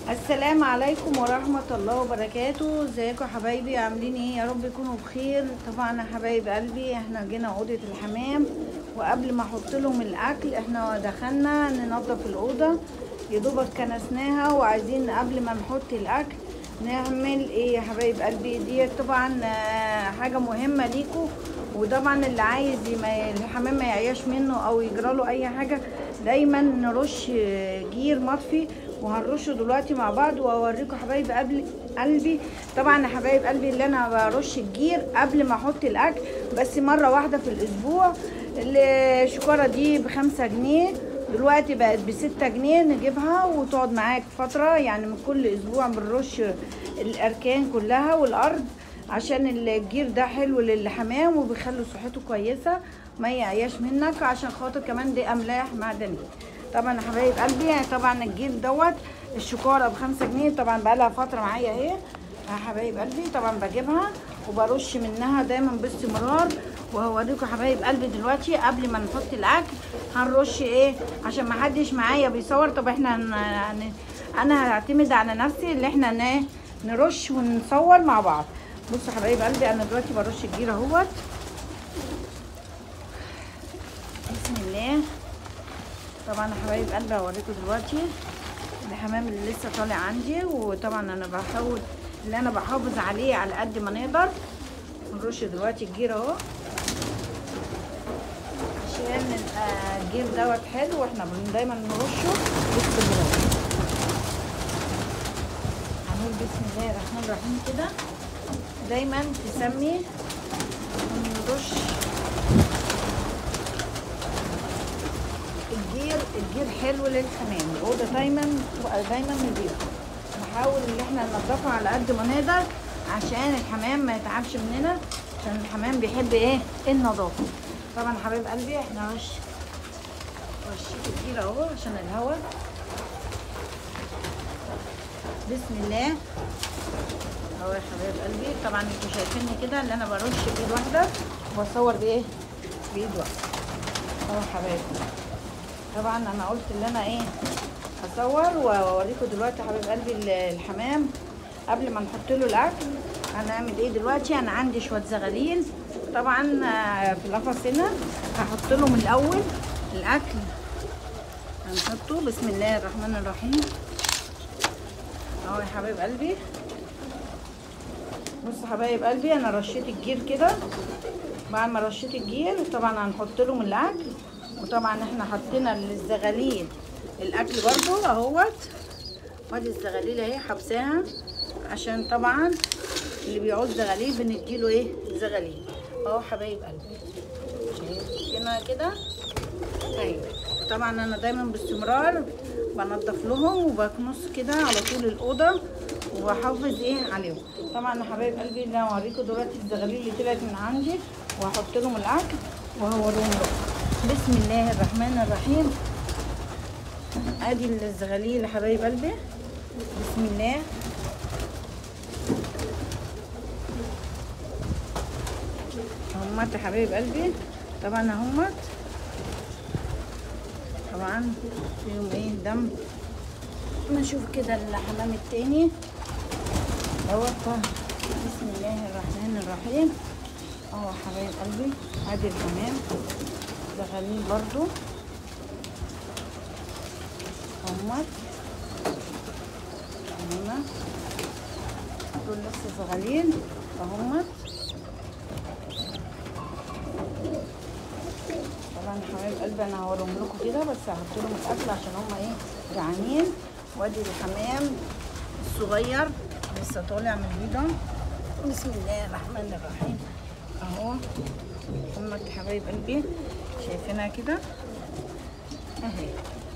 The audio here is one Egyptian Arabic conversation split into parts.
السلام عليكم ورحمة الله وبركاته ازيكم يا حبايبي عاملين ايه يا رب يكونوا بخير طبعا يا حبايب قلبي احنا جينا اوضة الحمام وقبل ما احط لهم الاكل احنا دخلنا ننظف الاوضة يا دوبك كنسناها وعايزين قبل ما نحط الاكل نعمل ايه يا حبايب قلبي دي طبعا آه، حاجة مهمة ليكم وطبعا اللي عايز ما الحمام ما يعياش منه او يجرى له اي حاجة دايما نرش آه، جير مطفي وهنرشه دلوقتي مع بعض واوريكم حبايب قبل قلبي طبعا يا حبايب قلبي اللي انا برش الجير قبل ما احط الاكل بس مره واحده في الاسبوع الشكاره دي بخمسة جنيه دلوقتي بقت بستة جنيه نجيبها وتقعد معاك فترة يعني من كل اسبوع بنرش الاركان كلها والارض عشان الجير ده حلو للحمام وبيخلي صحته كويسة ما يعياش منك عشان خاطر كمان دي املاح معدنية طبعا يا حبايب قلبي يعني طبعا الجير دوت الشكارة بخمسة جنيه طبعا بقالها فترة معايا اهي يا حبايب قلبي طبعا بجيبها وبرش منها دايما باستمرار وهوريكم حبايب قلبي دلوقتي قبل ما نحط الاكل هنرش ايه عشان ما حدش معايا بيصور طب احنا هن... هن... انا هعتمد على نفسي اللي احنا ن... نرش ونصور مع بعض بصوا حبايب قلبي انا دلوقتي برش الجير اهوت بسم الله طبعا يا حبايب قلبي هوريكم دلوقتي الحمام اللي لسه طالع عندي وطبعا انا بحاول اللي انا بحافظ عليه على قد ما نقدر نرش دلوقتي الجير اهو عشان يبقى الجير دوت حلو واحنا بن- دايما نرشه باستمرار هنقول بسم الله الرحمن الرحيم كده دايما تسمي ونرش الجير الجير حلو للحمام الاوضه دايما تبقى دايما نضيفه نحاول ان احنا ننضفها على قد ما نقدر عشان الحمام ما يتعبش مننا عشان الحمام بيحب ايه النظافه طبعا حبايب قلبي احنا رش رشيت الجير اهو عشان الهواء بسم الله اهو يا حبايب قلبي طبعا انتوا شايفيني كده اللي انا برش بايد واحده وبصور بايه بايد واحده اهو يا حبايبي طبعا انا قلت ان انا ايه هصور واوريكم دلوقتي يا حبيب قلبي ال- الحمام قبل ما نحط له الاكل هنعمل ايه دلوقتي انا عندي شويه زغاليل طبعا آه، في القفص هنا هحط لهم الاول الاكل هنحطه بسم الله الرحمن الرحيم اهو يا حبايب قلبي بصوا حبايب قلبي انا رشيت الجير كده بعد ما رشيت الجير طبعا هنحط لهم الاكل وطبعا احنا حطينا للزغاليل الاكل برضو اهوت وادي الزغاليل اهي حبساها عشان طبعا اللي بيعوز زغاليل بنديله ايه زغاليل اهو حبايب قلبي شايفينها كده ايوه طبعا انا دايما باستمرار بنضف لهم وبكنس كده على طول الاوضه وبحافظ ايه عليهم طبعا يا حبايب قلبي اللي انا هوريكم دلوقتي الزغاليل اللي طلعت من عندي وهحط لهم الاكل وهوريهم لكم بسم الله الرحمن الرحيم ادي الزغاليل يا حبايب قلبي بسم الله همت يا حبايب قلبي طبعا همت طبعا فيهم ايه دم نشوف كده الحمام التاني دوت بسم الله الرحمن الرحيم اهو يا حبايب قلبي ادي الحمام زغاليل برضو همت هنا دول لسه صغالين فهمت طبعا حبايب قلبي انا هوريهم لكم كده بس هحط لهم الاكل عشان هم ايه جعانين وادي الحمام الصغير لسه طالع من البيضه بسم الله الرحمن الرحيم اهو همت حبايب قلبي شايفينها كده اهي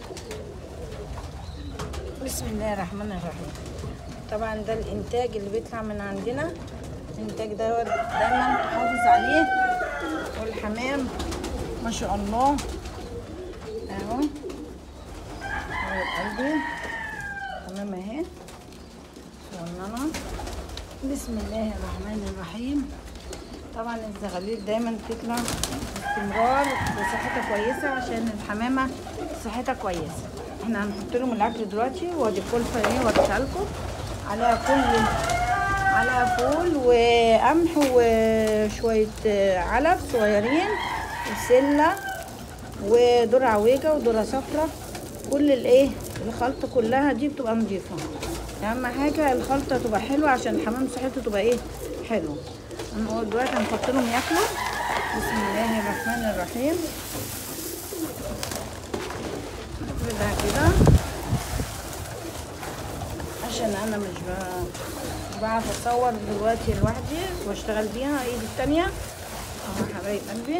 بسم الله الرحمن الرحيم طبعا ده الانتاج اللي بيطلع من عندنا الانتاج ده دايما نحافظ عليه والحمام ما شاء الله اهو حبايب قلبي تمام اهي صغننه بسم الله الرحمن الرحيم طبعا الزغاليل دايما بتطلع باستمرار وصحتها كويسه عشان الحمامه صحتها كويسه احنا هنحط لهم الاكل دلوقتي وادي الكلفه اهي وريتها لكم عليها فول عليها فول وقمح وشويه آه، علف صغيرين وسله وذره عويجه وذره صفرا كل الايه الخلطه كلها دي بتبقى نضيفه اهم حاجه الخلطه تبقى حلوه عشان الحمام صحته تبقى ايه حلوه هنقول دلوقتي هنحط لهم ياكلوا بسم الله الرحمن الرحيم نفردها كده عشان انا مش ب- مش بعرف اصور دلوقتي لوحدي واشتغل بيها ايدي التانية اهو يا حبايب قلبي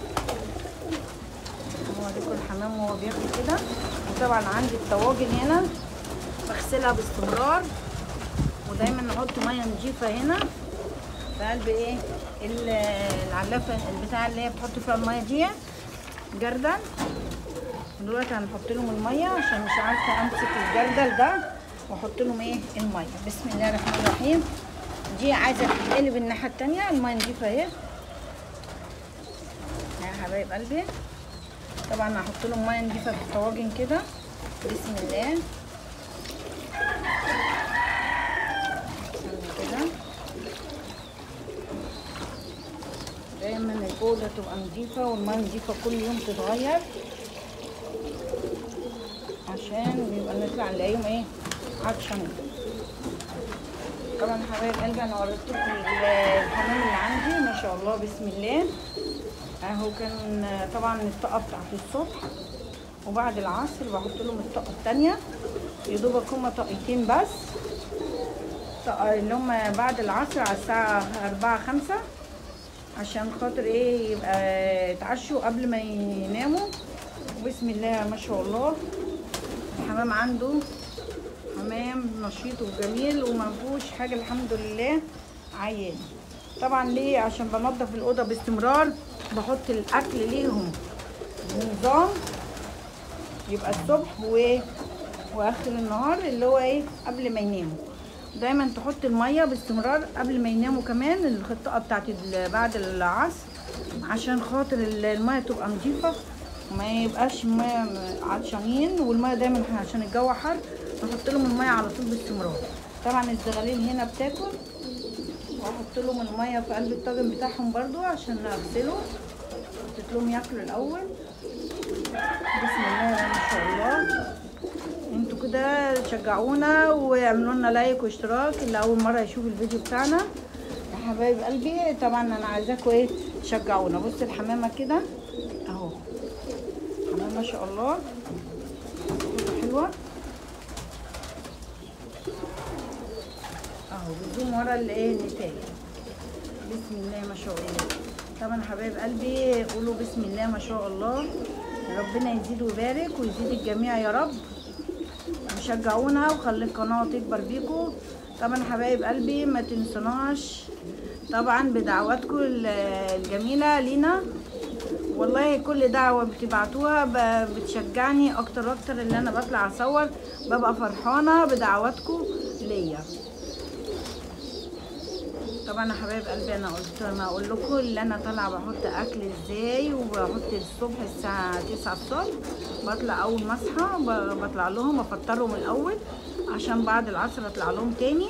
اوريكم الحمام وهو بياكل كده وطبعا عندي الطواجن هنا بغسلها باستمرار ودايما نحط ميه نضيفه هنا في قلب ايه ال- العلافه البتاع اللي هي بتحط فيها الميه دي جردل دلوقتي هنحط لهم الميه عشان مش عارفه امسك الجردل ده واحط لهم ايه الميه بسم الله الرحمن الرحيم دي عايزه تتقلب الناحيه التانية الميه نضيفه اهي يا حبايب قلبي طبعا هحط لهم ميه نضيفه في الطواجن كده بسم الله استنى كده دايما البودة تبقى نضيفة والمية نضيفة كل يوم تتغير عشان يبقى نطلع نلاقيهم ايه عطشانين طبعا حبايب قلبي انا وريتكم الحمام اللي عندي ما شاء الله بسم الله اهو كان طبعا الطاقه بتاعت الصبح وبعد العصر بحط لهم الطاقه التانية يا دوبك هما طاقتين بس طاقة اللي هما بعد العصر على الساعة أربعة خمسة عشان خاطر ايه يبقى يتعشوا قبل ما يناموا بسم الله ما شاء الله الحمام عنده حمام نشيط وجميل وما فيهوش حاجه الحمد لله عيان طبعا ليه عشان بنضف الاوضه باستمرار بحط الاكل ليهم بنظام يبقى الصبح و... واخر النهار اللي هو ايه قبل ما يناموا دايما تحط الميه باستمرار قبل ما يناموا كمان الخطه بتاعت ال- بعد العصر عشان خاطر ال- الميه تبقى نظيفه وما يبقاش الميه عطشانين والميه دايما عشان الجو حر نحط لهم الميه على طول باستمرار طبعا الزغاليل هنا بتاكل واحط لهم الميه في قلب الطاجن بتاعهم برضو عشان اغسله حطيت لهم ياكلوا الاول بسم الله ما شاء الله انتوا كده شجعونا واعملوا لنا لايك واشتراك اللي اول مره يشوف الفيديو بتاعنا يا حبايب قلبي طبعا انا عايزاكم ايه تشجعونا بص الحمامه كده اهو حمامه ما شاء الله حلوه اهو بتزوم ورا الايه النتايج بسم الله ما شاء الله طبعا حبايب قلبي قولوا بسم الله ما شاء الله ربنا يزيد ويبارك ويزيد الجميع يا رب وشجعونا وخلي القناة تكبر بيكم طبعا حبايب قلبي ما تنسوناش طبعا بدعواتكم ال- الجميلة لينا والله كل دعوة بتبعتوها ب- بتشجعني اكتر واكتر اللي انا بطلع اصور ببقى فرحانة بدعواتكم ليا طبعا يا حبايب قلبي انا قلت انا اقول لكم اللي انا طالعه بحط اكل ازاي وبحط الصبح الساعه 9 الصبح بطلع اول ما اصحى ب- بطلع لهم افطرهم الاول عشان بعد العصر اطلع لهم تاني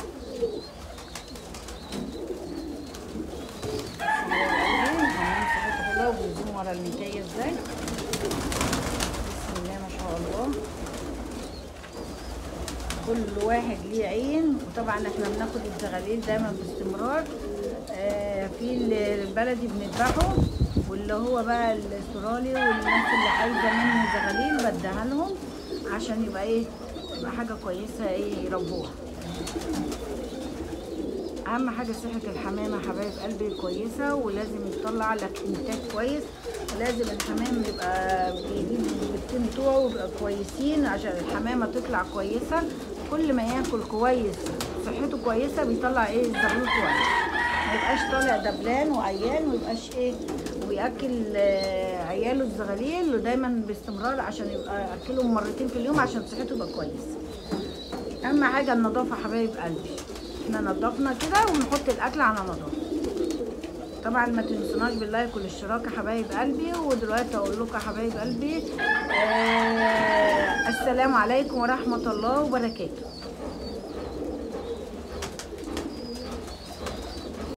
وبيزوم ورا المنتايه ازاي بسم الله ما شاء الله كل واحد ليه عين وطبعا احنا بناخد الزغاليل دايما باستمرار آه في البلدي بنذبحه واللي هو بقى الاسترالي والناس اللي عايزه منه زغاليل بديها لهم عشان يبقى ايه يبقى حاجه كويسه ايه يربوها اهم حاجه صحه الحمامه يا حبايب قلبي كويسه ولازم يطلع لك انتاج كويس ولازم الحمام يبقى بيجيب البيضتين بتوعه ويبقى كويسين عشان الحمامه تطلع كويسه كل ما ياكل كويس صحته كويسه بيطلع ايه الزغلول كويس ما يبقاش طالع دبلان وعيان ويبقاش ايه وياكل آه، عياله الزغاليل ودايما باستمرار عشان يبقى اكلهم مرتين في اليوم عشان صحته يبقى كويس اهم حاجه النظافه حبايب قلبي احنا نضفنا كده ونحط الاكل على نظافه طبعا ما تنسوناش باللايك والاشتراك يا حبايب قلبي ودلوقتي اقول لكم يا حبايب قلبي آه السلام عليكم ورحمه الله وبركاته